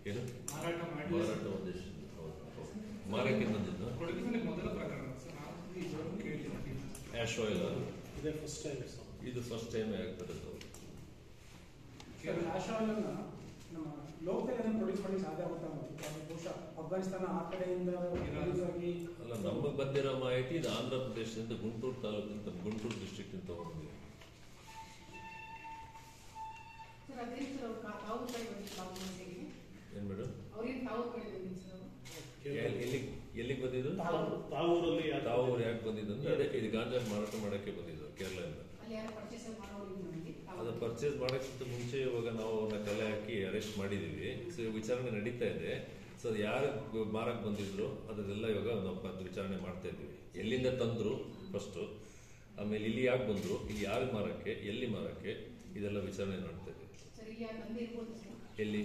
ಏನು ಮಾರಾಟ ಮಾಡಿ ಮಾರಾಟ ಉದ್ದೇಶದಿಂದ ಹೌದು, ಹೌದು. ಮಾರಕ್ಕೆ ಬಂದಿದ್ದು ಕೊಡಗಿನಲ್ಲಿ ಮೊದಲ ಪ್ರಕರಣ ಸರ್ ನಾವು ಇದುವರೆಗೂ ಕೇಳಿಲ್ಲ ಆಶ್ ಆಯಿಲ್ ಇದೇ ಫಸ್ಟ್ ಟೈಮ್ ಸರ್ ಇದು ಫಸ್ಟ್ ಟೈಮ್ ಆಗ್ತದೆ ಅದು. ಸರ್ ಆಶ್ ಆಯಿಲನ್ನ ನಮ್ಮ ಲೋಕಲ್ ಏನೋ ಪ್ರೊಡ್ಯೂಸ್ ಮಾಡಿ ಸಾಧ್ಯ ಆಗುತ್ತಾ ಅನ್ನೋದು. ಅದು ಬಹುಶಃ ಅಫ್ಘಾನಿಸ್ತಾನ ಆ ಕಡೆಯಿಂದ release ಆಗಿ ಅಲ್ಲ ನಮಗೆ ಬಂದಿರೋ ಮಾಹಿತಿ ಇದು ಆಂಧ್ರ ಪ್ರದೇಶದಿಂದ ಗುಂಟೂರು ತಾಲೂಕಿಂದ ಗುಂಟೂರು ಡಿಸ್ಟ್ರಿಕ್ಟ್ ಅಂತ ಬಂದಿದೆ ಸರ್ ಅದೇನು ಸರ್ ಅವ್ರು ಕಾ- ತಾವು ಕಡೆ ಬಂದಿದ್ದು ಕಾಂಗ್ರೆಸ್ಸಿಗೆ ಏನ್ ಮೇಡಮ್ ಅವ್ರಿಗೆ ತಾವು ಕಡೆ ಬಂದಿದ್ದು ಸರ್ ಅವರು ಎಲ್ಲಿಗೆ ಎಲ್ಲಿಗೆ ಬಂದಿದ್ದು ತಾವು- ತಾವೂರಲ್ಲಿ ಯಾಕೆ ತಾವು ಅವ್ರು ಯಾಕೆ ಬಂದಿದ್ದು ಅಂದ್ರೆ ಅದೇ ಇದು ಗಾಂಜಾ ಮಾರಾಟ ಮಾಡಕ್ಕೆ ಬಂದಿದ್ದು ಕೇರಳದಿಂದ ಅಲ್ಲಿ ಯಾರು ಪರ್ಚೇಸ್ ಮಾಡೋರಿಗೆ ನೋಡಿ ಅದು ಪರ್ಚೇಸ್ ಮಾಡೋಕ್ಕಿಂತ ಮುಂಚೆ ಇವಾಗ ನಾವು ಅವ್ರನ್ನ ಕಲೆ ಹಾಕಿ ಅರೆಸ್ಟ್ ಮಾಡಿದೀವಿ ಸೊ ವಿಚಾರಣೆ ನಡೀತಾ ಇದೆ ಸೊ ಅದು ಯಾರು ಮಾರಕ್ ಬಂದಿದ್ರು ಅದನ್ನೆಲ್ಲ ಇವಾಗ ನಾವು ಅದು ವಿಚಾರಣೆ ಮಾಡ್ತಾ ಇದ್ದೀವಿ ಎಲ್ಲಿಂದ ತಂದ್ರು ಫಸ್ಟ್ ಆಮೇಲೆ ಇಲ್ಲಿ ಯಾಕೆ ಬಂದ್ರು ಇಲ್ಲಿ ಯಾರು ಮಾರಕ್ಕೆ ಎಲ್ಲಿ ಮಾರಕ್ಕೆ ಇದೆಲ್ಲ ವಿಚಾರಣೆ ಮಾಡ್ತಾ ಇದ್ದೀವಿ ಸರ್ ಇಲ್ಲಿ ಯಾರು ತಂದೆ ಇರ್ಬೋದು ಸರ್ ಎಲ್ಲಿ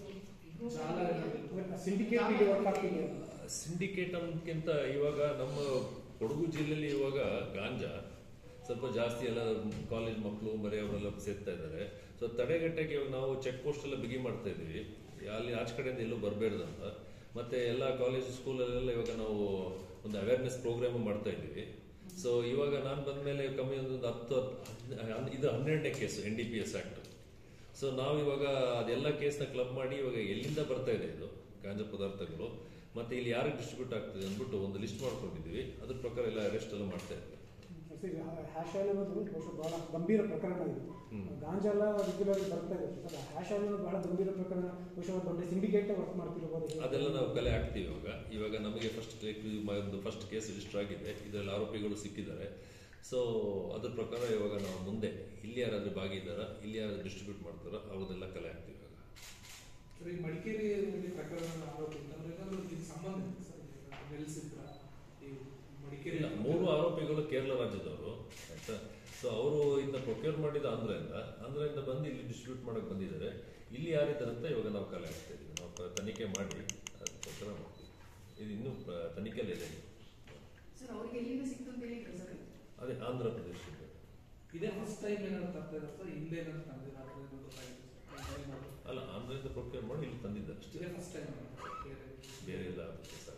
ಜಾಲ ಸಿಂಡಿಕೇಟ್ ವರ್ಕ್ ಆಗ್ತಿದೆ ಸಿಂಡಿಕೇಟ್ ಅನ್ನೋದಕ್ಕಿಂತ ಇವಾಗ ನಮ್ಮ ಕೊಡಗು ಜಿಲ್ಲೆಯಲ್ಲಿ ಇವಾಗ ಗಾಂಜಾ ಸ್ವಲ್ಪ ಜಾಸ್ತಿ ಎಲ್ಲ ಕಾಲೇಜ್ ಮಕ್ಕಳು ಮರಿ ಅವರೆಲ್ಲ ಸೇರ್ತಾ ಇದ್ದಾರೆ ಸೊ ತಡೆಗಟ್ಟಕ್ಕೆ ಇವಾಗ ನಾವು ಚೆಕ್ ಪೋಸ್ಟ್ ಎಲ್ಲ ಬಿಗಿ ಮಾಡ್ತಾ ಇದೀವಿ ಅಲ್ಲಿ ಆಚೆ ಕಡೆಯಿಂದ ಎಲ್ಲೂ ಬರಬೇಡ್ದು ಅಂತ ಮತ್ತೆ ಎಲ್ಲ ಕಾಲೇಜ್ ಸ್ಕೂಲಲ್ಲೆಲ್ಲ ಇವಾಗ ನಾವು ಒಂದು ಅವೇರ್ನೆಸ್ ಪ್ರೋಗ್ರಾಮ್ ಮಾಡ್ತಾ ಇದ್ದೀವಿ ಸೊ ಇವಾಗ ನಾನು ಬಂದ್ಮೇಲೆ ಕಮ್ಮಿ ಒಂದು ಹತ್ತು ಹದ್- ಇದು ಹನ್ನೆರಡನೇ case N D P S act so ನಾವು ಇವಾಗ ಅದೆಲ್ಲ ಕೇಸ್ನ ಕ್ಲಬ್ ಮಾಡಿ ಇವಾಗ ಎಲ್ಲಿಂದ ಬರ್ತಾ ಇದೆ ಇದು ಗಾಂಜಾ ಪದಾರ್ಥಗಳು ಮತ್ತೆ ಇಲ್ಲಿ ಯಾರಿಗೆ ಡಿಸ್ಟ್ರಿಬ್ಯೂಟ್ ಆಗ್ತದೆ ಅಂದ್ಬಿಟ್ಟು ಒಂದು ಲಿಸ್ಟ್ ಮಾಡ್ಕೊಂಡಿದ್ದೀವಿ ಅದ್ರ ಪ್ರಕಾರ ಎಲ್ಲ ಅರೆಸ್ಟ್ ಎಲ್ಲ ಮಾಡ್ತಾ ಇದ್ದೀವಿ ಹ್ಯಾಶ್ ಆಯಿಲ್ ಅನ್ನೋದು ಬಹುಶಃ ಬಹಳ ಗಂಭೀರ ಪ್ರಕರಣ ಇದು ಹ್ಮ್. ಗಾಂಜಾ ಎಲ್ಲ ರೆಗ್ಯುಲರ್ ಬರ್ತಾ ಇದೆ ಸರ್ ಹ್ಯಾಶ್ ಆಯಿಲ್ ಅನ್ನೋದು ಬಹಳ ಗಂಭೀರ ಪ್ರಕರಣ ಬಹುಶಃ ಒಂದು ದೊಡ್ಡ ಸಿಂಡಿಕೇಟ್ ವರ್ಕ್ ಮಾಡ್ತಿರ್ಬೋದು ಅದೆಲ್ಲ ನಾವು ಕಲೆ ಹಾಕ್ತೀವಿ ಇವಾಗ ಇವಾಗ ನಮಗೆ ಫಸ್ಟ್ ಒಂದು ಫಸ್ಟ್ ಕೇಸ್ ರಿಜಿಸ್ಟರ್ ಆಗಿದೆ ಇದರಲ್ಲಿ ಆರೋಪಿಗಳು ಸಿಕ್ಕಿದ್ದಾರೆ ಸೊ ಅದ್ರ ಪ್ರಕಾರ ಇವಾಗ ನಾವು ಮುಂದೆ ಇಲ್ಲಿ ಯಾರಾದ್ರೂ ಭಾಗಿದಾರ ಇಲ್ಲಿ ಯಾರಾದ್ರೂ ಡಿಸ್ಟ್ರಿಬ್ಯೂಟ್ ಮಾಡ್ತಾರ ಅವ್ರದ್ದೆಲ್ಲ ಕಲೆ ಹಾಕ್ತೀವಿ ಇವಾಗ ಸರ್ ಈ ಮಡಿಕೇರಿಯಲ್ಲಿ ಪ್ರಕರಣ ಆರೋಪ ಇತ್ತಂದ್ರೆ ಏನಾದ್ರು ಇದಕ್ಕೆ ಸಂಬಂಧ ಇದೆ ಸರ್ ನೆಲೆಸಿದ್ರ ಈ ಮಡಿಕೇರಿ ಇಲ್ಲ ಮೂರು ಆರೋಪಿಗಳು ಕೇರಳ ರಾಜ್ಯದವರು ಆಯ್ತಾ ಸೊ ಅವರು ಇದನ್ನ ಪ್ರೊಕ್ಯೂರ್ ಮಾಡಿದ ಆಂಧ್ರದಿಂದ ಆಂಧ್ರದಿಂದ ಬಂದು ಇಲ್ಲಿ ಡಿಸ್ಟ್ರಿಬ್ಯೂಟ್ ಮಾಡಕ್ ಬಂದಿದ್ದಾರೆ ಇಲ್ಲಿ ಯಾರಿದ್ದಾರೆ ಅಂತ ಇವಾಗ ನಾವು ಕಲೆ ಹಾಕ್ತಾ ಇದೀವಿ ನಾವು ಪ- ತನಿಖೆ ಮಾಡಿ ಅದ್ರ ಪ್ರಕಾರ ಮಾಡ್ತೀವಿ ಇದು ಇನ್ನೂ ಪ್ರ- ತನಿಖೆಯಲ್ಲಿದೆ ಸರ್ ಅವ್ರಿಗೆ ಎಲ್ಲಿಂದ ಸಿಕ್ತು ಅಂತ ಹೇಳಿದ್ರು ಸರ್ ಅದೇ ಆಂಧ್ರ ಪ್ರದೇಶದಿಂದ ಇದೇ ಫಸ್ಟ್ ಟೈಮ್ ಏನಾದ್ರು ತರ್ತಾ ಇರುತ್ತೆ ಹಿಂದೆ ಏನಾದ್ರು ತಂದಿಲ್ಲ ಆ ಥರ ಏನಾದ್ರು ಗೊತ್ತಾಗಿದೆ ಸರ್? ಅಲ್ಲ ಆಂಧ್ರದಿಂದ ಪ್ರೊಕ್ಯೂರ್ ಮಾಡಿ ಇಲ್ಲಿ ತಂದಿದ್ದಾರೆ ಅಷ್ಟೇ ಇದೇ ಫಸ್ಟ್ ಟೈಮ್ ಬೇರೆ ಎಲ್ಲ ಆಗುತ್ತೆ